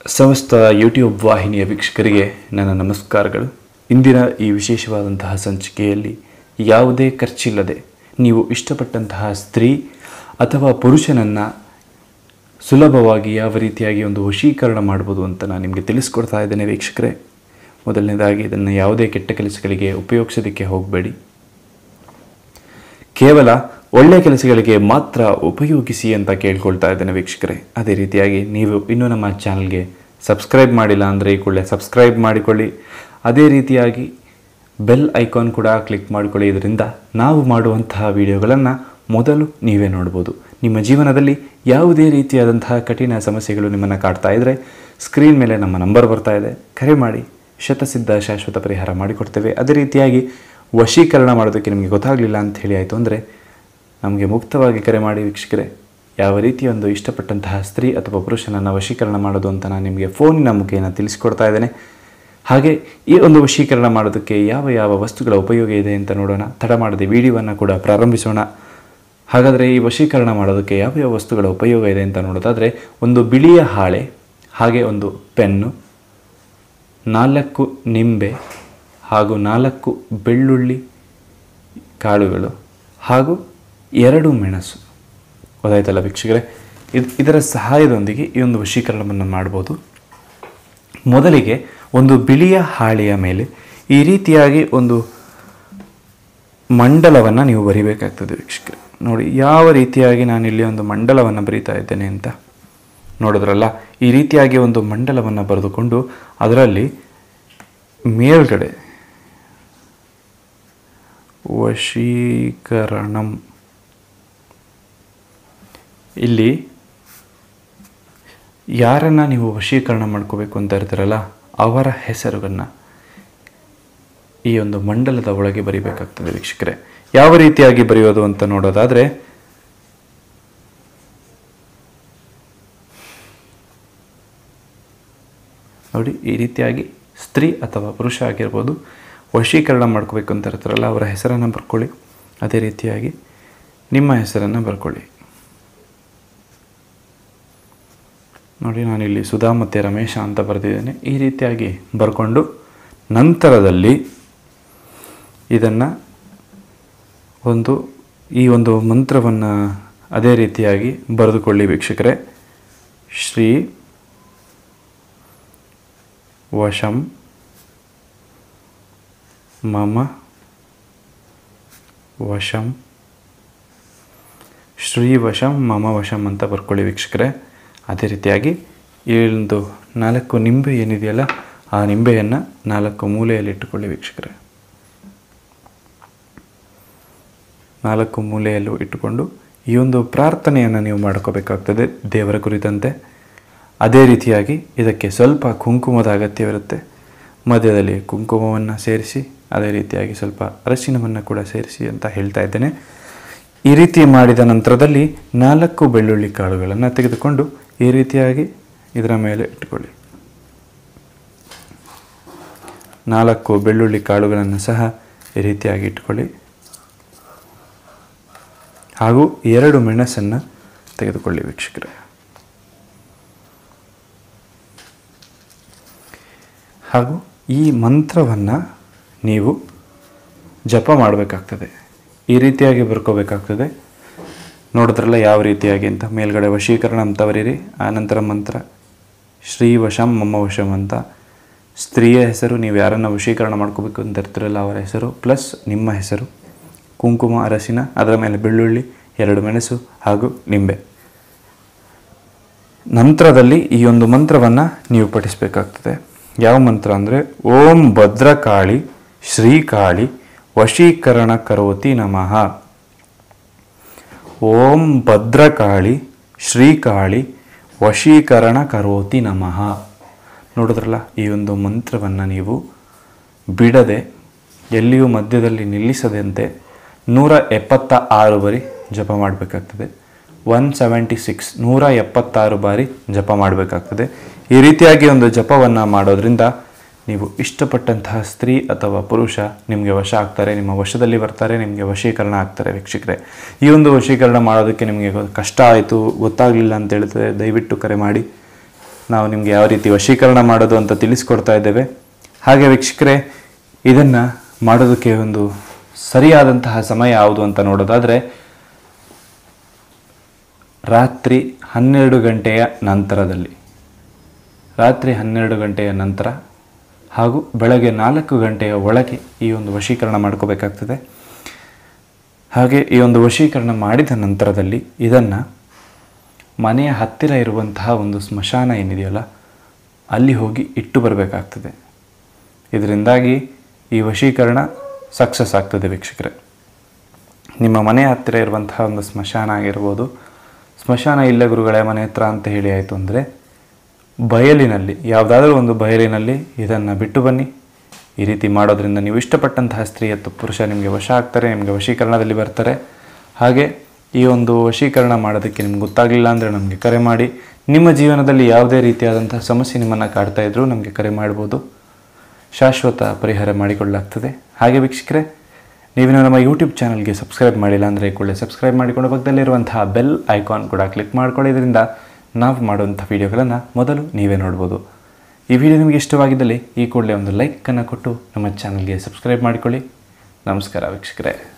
ಸಮಸ್ತ ಯೂಟ್ಯೂಬ್ ವಾಹಿನಿಯ ವೀಕ್ಷಕರಿಗೆ ನನ್ನ ನಮಸ್ಕಾರಗಳು ಇಂದಿನ ಈ ವಿಶೇಷವಾದಂತಹ ಸಂಚಿಕೆಯಲ್ಲಿ ಯಾವುದೇ ಖರ್ಚಿಲ್ಲದೆ ನೀವು ಇಷ್ಟಪಟ್ಟಂತಹ ಸ್ತ್ರೀ ಅಥವಾ ಪುರುಷನನ್ನು ಸುಲಭವಾಗಿ ಯಾವ ರೀತಿಯಾಗಿ ಒಂದು ವಶೀಕರಣ ಮಾಡ್ಬೋದು ಅಂತ ನಾನು ನಿಮಗೆ ತಿಳಿಸ್ಕೊಡ್ತಾ ಇದ್ದೇನೆ ವೀಕ್ಷಕರೇ ಮೊದಲನೇದಾಗಿ ಇದನ್ನು ಯಾವುದೇ ಕೆಟ್ಟ ಕೆಲಸಗಳಿಗೆ ಉಪಯೋಗಿಸೋದಕ್ಕೆ ಹೋಗಬೇಡಿ ಕೇವಲ ಒಳ್ಳೆ ಕೆಲಸಗಳಿಗೆ ಮಾತ್ರ ಉಪಯೋಗಿಸಿ ಅಂತ ಕೇಳ್ಕೊಳ್ತಾ ಇದ್ದೇನೆ ವೀಕ್ಷಕರೇ ಅದೇ ರೀತಿಯಾಗಿ ನೀವು ಇನ್ನೂ ನಮ್ಮ ಚಾನಲ್ಗೆ ಸಬ್ಸ್ಕ್ರೈಬ್ ಮಾಡಿಲ್ಲ ಅಂದರೆ ಈ ಕೂಡಲೇ ಸಬ್ಸ್ಕ್ರೈಬ್ ಮಾಡಿಕೊಳ್ಳಿ ಅದೇ ರೀತಿಯಾಗಿ ಬೆಲ್ ಐಕಾನ್ ಕೂಡ ಕ್ಲಿಕ್ ಮಾಡಿಕೊಳ್ಳಿ ಇದರಿಂದ ನಾವು ಮಾಡುವಂತಹ ವಿಡಿಯೋಗಳನ್ನು ಮೊದಲು ನೀವೇ ನೋಡ್ಬೋದು ನಿಮ್ಮ ಜೀವನದಲ್ಲಿ ಯಾವುದೇ ರೀತಿಯಾದಂತಹ ಕಠಿಣ ಸಮಸ್ಯೆಗಳು ನಿಮ್ಮನ್ನು ಕಾಡ್ತಾ ಇದ್ದರೆ ಸ್ಕ್ರೀನ್ ಮೇಲೆ ನಮ್ಮ ನಂಬರ್ ಬರ್ತಾ ಇದೆ ಕರೆ ಮಾಡಿ ಶತಸಿದ್ಧ ಶಾಶ್ವತ ಪರಿಹಾರ ಮಾಡಿಕೊಡ್ತೇವೆ ಅದೇ ರೀತಿಯಾಗಿ ವಶೀಕರಣ ಮಾಡೋದಕ್ಕೆ ನಿಮಗೆ ಗೊತ್ತಾಗಲಿಲ್ಲ ಅಂತ ಹೇಳಿ ಆಯಿತು ಅಂದರೆ ನಮಗೆ ಮುಕ್ತವಾಗಿ ಕರೆ ಮಾಡಿ ವೀಕ್ಷಕರೇ ಯಾವ ರೀತಿ ಒಂದು ಇಷ್ಟಪಟ್ಟಂತಹ ಸ್ತ್ರೀ ಅಥವಾ ಪುರುಷನನ್ನು ವಶೀಕರಣ ಮಾಡೋದು ಅಂತ ನಾನು ನಿಮಗೆ ಫೋನಿನ ಮುಖೇನ ತಿಳಿಸ್ಕೊಡ್ತಾ ಇದ್ದೇನೆ ಹಾಗೆ ಈ ಒಂದು ವಶೀಕರಣ ಮಾಡೋದಕ್ಕೆ ಯಾವ ಯಾವ ವಸ್ತುಗಳ ಉಪಯೋಗ ಇದೆ ಅಂತ ನೋಡೋಣ ತಡ ಮಾಡದೆ ವಿಡಿಯೋವನ್ನು ಕೂಡ ಪ್ರಾರಂಭಿಸೋಣ ಹಾಗಾದರೆ ಈ ವಶೀಕರಣ ಮಾಡೋದಕ್ಕೆ ಯಾವ ಯಾವ ವಸ್ತುಗಳ ಉಪಯೋಗ ಇದೆ ಅಂತ ನೋಡೋದಾದರೆ ಒಂದು ಬಿಳಿಯ ಹಾಳೆ ಹಾಗೆ ಒಂದು ಪೆನ್ನು ನಾಲ್ಕು ನಿಂಬೆ ಹಾಗೂ ನಾಲ್ಕು ಬೆಳ್ಳುಳ್ಳಿ ಕಾಳುಗಳು ಹಾಗೂ ಎರಡು ಮೆಣಸು ಗೊತ್ತಾಯ್ತಲ್ಲ ವೀಕ್ಷಕರೇ ಇದು ಇದರ ಸಹಾಯದೊಂದಿಗೆ ಈ ಒಂದು ವಶೀಕರಣವನ್ನು ಮಾಡ್ಬೋದು ಮೊದಲಿಗೆ ಒಂದು ಬಿಳಿಯ ಹಾಳೆಯ ಮೇಲೆ ಈ ರೀತಿಯಾಗಿ ಒಂದು ಮಂಡಲವನ್ನು ನೀವು ಬರಿಬೇಕಾಗ್ತದೆ ವೀಕ್ಷಕರೇ ನೋಡಿ ಯಾವ ರೀತಿಯಾಗಿ ನಾನಿಲ್ಲಿ ಒಂದು ಮಂಡಲವನ್ನು ಬರಿತಾ ಇದ್ದೇನೆ ಅಂತ ನೋಡಿದ್ರಲ್ಲ ಈ ರೀತಿಯಾಗಿ ಒಂದು ಮಂಡಲವನ್ನು ಬರೆದುಕೊಂಡು ಅದರಲ್ಲಿ ಮೇಲ್ಗಡೆ ವಶೀಕರಣಂ ಇಲ್ಲಿ ಯಾರನ್ನು ನೀವು ವಶೀಕರಣ ಮಾಡ್ಕೋಬೇಕು ಅಂತ ಇರ್ತೀರಲ್ಲ ಅವರ ಹೆಸರುಗಳನ್ನು ಈ ಒಂದು ಮಂಡಲದ ಒಳಗೆ ಬರಿಬೇಕಾಗ್ತದೆ ವೀಕ್ಷಕರೇ ಯಾವ ರೀತಿಯಾಗಿ ಬರೆಯೋದು ಅಂತ ನೋಡೋದಾದರೆ ನೋಡಿ ಈ ರೀತಿಯಾಗಿ ಸ್ತ್ರೀ ಅಥವಾ ಪುರುಷ ಆಗಿರ್ಬೋದು ವಶೀಕರಣ ಮಾಡ್ಕೋಬೇಕು ಅಂತ ಇರ್ತಾರಲ್ಲ ಅವರ ಹೆಸರನ್ನು ಬರ್ಕೊಳ್ಳಿ ಅದೇ ರೀತಿಯಾಗಿ ನಿಮ್ಮ ಹೆಸರನ್ನು ಬರ್ಕೊಳ್ಳಿ ನೋಡಿ ನಾನಿಲ್ಲಿ ಸುಧಾ ಮತ್ತು ರಮೇಶ ಅಂತ ಬರೆದಿದ್ದೇನೆ ಈ ರೀತಿಯಾಗಿ ಬರ್ಕೊಂಡು ನಂತರದಲ್ಲಿ ಇದನ್ನು ಒಂದು ಈ ಒಂದು ಮಂತ್ರವನ್ನು ಅದೇ ರೀತಿಯಾಗಿ ಬರೆದುಕೊಳ್ಳಿ ವೀಕ್ಷಕರೇ ಶ್ರೀ ವಶಂ ಮಮ ವಶಂ ಶ್ರೀ ವಶಂ ಮಮ ವಶಂ ಅಂತ ಬರ್ಕೊಳ್ಳಿ ವೀಕ್ಷಕರೇ ಅದೇ ರೀತಿಯಾಗಿ ಈ ಒಂದು ನಾಲ್ಕು ನಿಂಬೆ ಏನಿದೆಯಲ್ಲ ಆ ನಿಂಬೆಯನ್ನು ನಾಲ್ಕು ಮೂಲೆಯಲ್ಲಿ ಇಟ್ಟುಕೊಳ್ಳಿ ವೀಕ್ಷಕರೇ ನಾಲ್ಕು ಮೂಲೆಯಲ್ಲೂ ಇಟ್ಟುಕೊಂಡು ಈ ಒಂದು ಪ್ರಾರ್ಥನೆಯನ್ನು ನೀವು ಮಾಡ್ಕೋಬೇಕಾಗ್ತದೆ ದೇವರ ಕುರಿತಂತೆ ಅದೇ ರೀತಿಯಾಗಿ ಇದಕ್ಕೆ ಸ್ವಲ್ಪ ಕುಂಕುಮದ ಅಗತ್ಯವಿರುತ್ತೆ ಮಧ್ಯದಲ್ಲಿ ಕುಂಕುಮವನ್ನು ಸೇರಿಸಿ ಅದೇ ರೀತಿಯಾಗಿ ಸ್ವಲ್ಪ ಅರಶಿನವನ್ನು ಕೂಡ ಸೇರಿಸಿ ಅಂತ ಹೇಳ್ತಾ ಇದ್ದೇನೆ ಈ ರೀತಿ ಮಾಡಿದ ನಂತರದಲ್ಲಿ ನಾಲ್ಕು ಬೆಳ್ಳುಳ್ಳಿ ಕಾಳುಗಳನ್ನು ತೆಗೆದುಕೊಂಡು ಈ ರೀತಿಯಾಗಿ ಇದರ ಮೇಲೆ ಇಟ್ಕೊಳ್ಳಿ ನಾಲ್ಕು ಬೆಳ್ಳುಳ್ಳಿ ಕಾಳುಗಳನ್ನು ಸಹ ಈ ರೀತಿಯಾಗಿ ಇಟ್ಕೊಳ್ಳಿ ಹಾಗೂ ಎರಡು ಮೆಣಸನ್ನು ತೆಗೆದುಕೊಳ್ಳಿ ವೀಕ್ಷಕರೇ ಹಾಗೂ ಈ ಮಂತ್ರವನ್ನು ನೀವು ಜಪ ಮಾಡಬೇಕಾಗ್ತದೆ ಈ ರೀತಿಯಾಗಿ ಬರ್ಕೋಬೇಕಾಗ್ತದೆ ನೋಡಿದ್ರಲ್ಲ ಯಾವ ರೀತಿಯಾಗಿ ಅಂತ ಮೇಲ್ಗಡೆ ವಶೀಕರಣ ಅಂತ ಬರೀರಿ ಆನಂತರ ಮಂತ್ರ ಶ್ರೀ ವಶಂ ಮಮ್ಮ ವಶಂ ಅಂತ ಸ್ತ್ರೀಯ ಹೆಸರು ನೀವು ಯಾರನ್ನು ವಶೀಕರಣ ಮಾಡ್ಕೋಬೇಕು ಅಂತ ಇರ್ತಿರಲ್ಲ ಅವರ ಹೆಸರು ಪ್ಲಸ್ ನಿಮ್ಮ ಹೆಸರು ಕುಂಕುಮ ಅರಸಿನ ಅದರ ಮೇಲೆ ಬೆಳ್ಳುಳ್ಳಿ ಎರಡು ಮೆಣಸು ಹಾಗೂ ನಿಂಬೆ ನಂತರದಲ್ಲಿ ಈ ಒಂದು ಮಂತ್ರವನ್ನು ನೀವು ಪಠಿಸಬೇಕಾಗ್ತದೆ ಯಾವ ಮಂತ್ರ ಅಂದರೆ ಓಂ ಭದ್ರಕಾಳಿ ಶ್ರೀಕಾಳಿ ವಶೀಕರಣ ಕರೋತಿ ನಮಃ ಓಂ ಭದ್ರಕಾಳಿ ಶ್ರೀಕಾಳಿ ವಶೀಕರಣ ಕರೋತಿ ನಮಃ ನೋಡಿದ್ರಲ್ಲ ಈ ಒಂದು ಮಂತ್ರವನ್ನು ನೀವು ಬಿಡದೆ ಎಲ್ಲಿಯೂ ಮಧ್ಯದಲ್ಲಿ ನಿಲ್ಲಿಸದಂತೆ ನೂರ ಎಪ್ಪತ್ತ ಆರು ಬಾರಿ ಜಪ ಮಾಡಬೇಕಾಗ್ತದೆ ಒನ್ ಸೆವೆಂಟಿ ಸಿಕ್ಸ್ ನೂರ ಎಪ್ಪತ್ತಾರು ಬಾರಿ ಜಪ ಮಾಡಬೇಕಾಗ್ತದೆ ಈ ರೀತಿಯಾಗಿ ಒಂದು ಜಪವನ್ನು ಮಾಡೋದ್ರಿಂದ ನೀವು ಇಷ್ಟಪಟ್ಟಂತಹ ಸ್ತ್ರೀ ಅಥವಾ ಪುರುಷ ನಿಮಗೆ ವಶ ಆಗ್ತಾರೆ ನಿಮ್ಮ ವಶದಲ್ಲಿ ಬರ್ತಾರೆ ನಿಮಗೆ ವಶೀಕರಣ ಆಗ್ತಾರೆ ವೀಕ್ಷಕರೇ ಈ ಒಂದು ವಶೀಕರಣ ಮಾಡೋದಕ್ಕೆ ನಿಮಗೆ ಗೊ- ಕಷ್ಟ ಆಯಿತು ಗೊತ್ತಾಗಲಿಲ್ಲ ಅಂತ ಹೇಳ್ತಾರೆ ದಯವಿಟ್ಟು ಕರೆ ಮಾಡಿ ನಾವು ನಿಮಗೆ ಯಾವ ರೀತಿ ವಶೀಕರಣ ಮಾಡೋದು ಅಂತ ತಿಳಿಸ್ಕೊಡ್ತಾ ಇದ್ದೇವೆ ಹಾಗೆ ವೀಕ್ಷಕರೇ ಇದನ್ನು ಮಾಡೋದಕ್ಕೆ ಒಂದು ಸರಿಯಾದಂತಹ ಸಮಯ ಯಾವುದು ಅಂತ ನೋಡೋದಾದರೆ ರಾತ್ರಿ ಹನ್ನೆರಡು ಗಂಟೆಯ ನಂತರದಲ್ಲಿ ರಾತ್ರಿ ಹನ್ನೆರಡು ಗಂಟೆಯ ನಂತರ ಹಾಗೂ ಬೆಳಗ್ಗೆ ನಾಲ್ಕು ಗಂಟೆಯ ಒಳಗೆ ಈ ಒಂದು ವಶೀಕರಣ ಮಾಡ್ಕೋಬೇಕಾಗ್ತದೆ ಹಾಗೆ ಈ ಒಂದು ವಶೀಕರಣ ಮಾಡಿದ ನಂತರದಲ್ಲಿ ಇದನ್ನು ಮನೆಯ ಹತ್ತಿರ ಇರುವಂತಹ ಒಂದು ಸ್ಮಶಾನ ಏನಿದೆಯಲ್ಲ ಅಲ್ಲಿ ಹೋಗಿ ಇಟ್ಟು ಬರಬೇಕಾಗ್ತದೆ ಇದರಿಂದಾಗಿ ಈ ವಶೀಕರಣ ಸಕ್ಸಸ್ ಆಗ್ತದೆ ವೀಕ್ಷಕರೇ ನಿಮ್ಮ ಮನೆ ಹತ್ತಿರ ಇರುವಂತಹ ಒಂದು ಸ್ಮಶಾನ ಆಗಿರ್ಬೋದು ಸ್ಮಶಾನ ಇಲ್ಲ ಗುರುಗಳೇ ಮನೆ ಹತ್ರ ಅಂತ ಹೇಳಿ ಆಯಿತು ಅಂದರೆ ಬಯಲಿನಲ್ಲಿ ಯಾವುದಾದ್ರೂ ಒಂದು ಬಯಲಿನಲ್ಲಿ ಇದನ್ನು ಬಿಟ್ಟು ಬನ್ನಿ ಈ ರೀತಿ ಮಾಡೋದ್ರಿಂದ ನೀವು ಇಷ್ಟಪಟ್ಟಂತಹ ಸ್ತ್ರೀ ಅಥವಾ ಪುರುಷ ನಿಮಗೆ ವಶ ಆಗ್ತಾರೆ ನಿಮಗೆ ವಶೀಕರಣದಲ್ಲಿ ಬರ್ತಾರೆ ಹಾಗೆ ಈ ಒಂದು ವಶೀಕರಣ ಮಾಡೋದಕ್ಕೆ ನಿಮ್ಗೆ ಗೊತ್ತಾಗಲಿಲ್ಲ ಅಂದರೆ ನಮಗೆ ಕರೆ ಮಾಡಿ ನಿಮ್ಮ ಜೀವನದಲ್ಲಿ ಯಾವುದೇ ರೀತಿಯಾದಂತಹ ಸಮಸ್ಯೆ ನಿಮ್ಮನ್ನು ಕಾಡ್ತಾ ಇದ್ರೂ ನಮಗೆ ಕರೆ ಮಾಡ್ಬೋದು ಶಾಶ್ವತ ಪರಿಹಾರ ಮಾಡಿಕೊಳ್ಳಲಾಗ್ತದೆ ಹಾಗೆ ವೀಕ್ಷಕರೇ ನೀವೇನು ನಮ್ಮ ಯೂಟ್ಯೂಬ್ ಚಾನಲ್ಗೆ ಸಬ್ಸ್ಕ್ರೈಬ್ ಮಾಡಿಲ್ಲ ಅಂದರೆ ಕೂಡಲೇ ಸಬ್ಸ್ಕ್ರೈಬ್ ಮಾಡಿಕೊಂಡು ಪಕ್ಕದಲ್ಲಿರುವಂತಹ ಬೆಲ್ ಐಕಾನ್ ಕೂಡ ಕ್ಲಿಕ್ ಮಾಡ್ಕೊಳ್ಳೋದ್ರಿಂದ ನಾವು ಮಾಡುವಂಥ ವೀಡಿಯೋಗಳನ್ನು ಮೊದಲು ನೀವೇ ನೋಡ್ಬೋದು ಈ ವಿಡಿಯೋ ನಿಮಗೆ ಇಷ್ಟವಾಗಿದ್ದಲ್ಲಿ ಈ ಕೂಡಲೇ ಒಂದು ಲೈಕನ್ನು ಕೊಟ್ಟು ನಮ್ಮ ಚಾನಲ್ಗೆ ಸಬ್ಸ್ಕ್ರೈಬ್ ಮಾಡಿಕೊಳ್ಳಿ ನಮಸ್ಕಾರ ವೀಕ್ಷಕರೇ